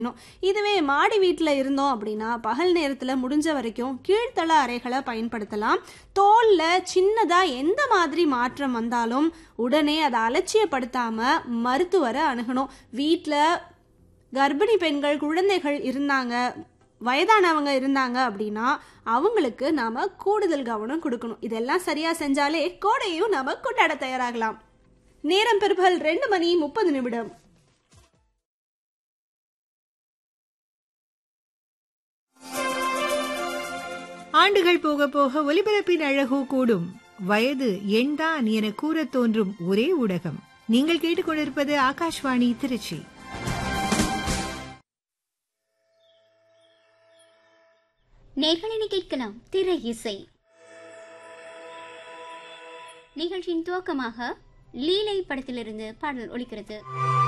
ணும். இதுவே மாடி வீட்டில் இருந்தோம் அப்படின்னா பகல் நேரத்தில் முடிஞ்ச வரைக்கும் கீழ்த்தள அறைகளை பயன்படுத்தலாம் தோல்ல சின்னதா எந்த மாதிரி மாற்றம் வந்தாலும் உடனே அதை அலட்சியப்படுத்தாம மருத்துவரை அணுகணும் வீட்டில் கர்ப்பிணி பெண்கள் குழந்தைகள் இருந்தாங்க வயதானவங்க இருந்தாங்க அப்படின்னா அவங்களுக்கு நாம கூடுதல் கவனம் கொடுக்கணும் இதெல்லாம் சரியா செஞ்சாலே கோடையும் நாம கொண்டாட தயாராகலாம் நேரம் பிற்பகல் ரெண்டு மணி முப்பது நிமிடம் ஆண்டுகள் போக போக ஒலிபரப்பின் அழகு கூடும் வயது எண்தான் என கூறத் தோன்றும் ஒரே ஊடகம் நீங்கள் கேட்டுக்கொண்டிருப்பது ஆகாஷ்வாணி திருச்சி நேர்களினை கேட்கலாம் திரை இசை நிகழ்ச்சியின் துவக்கமாக லீலை படத்திலிருந்து பாடல் ஒலிக்கிறது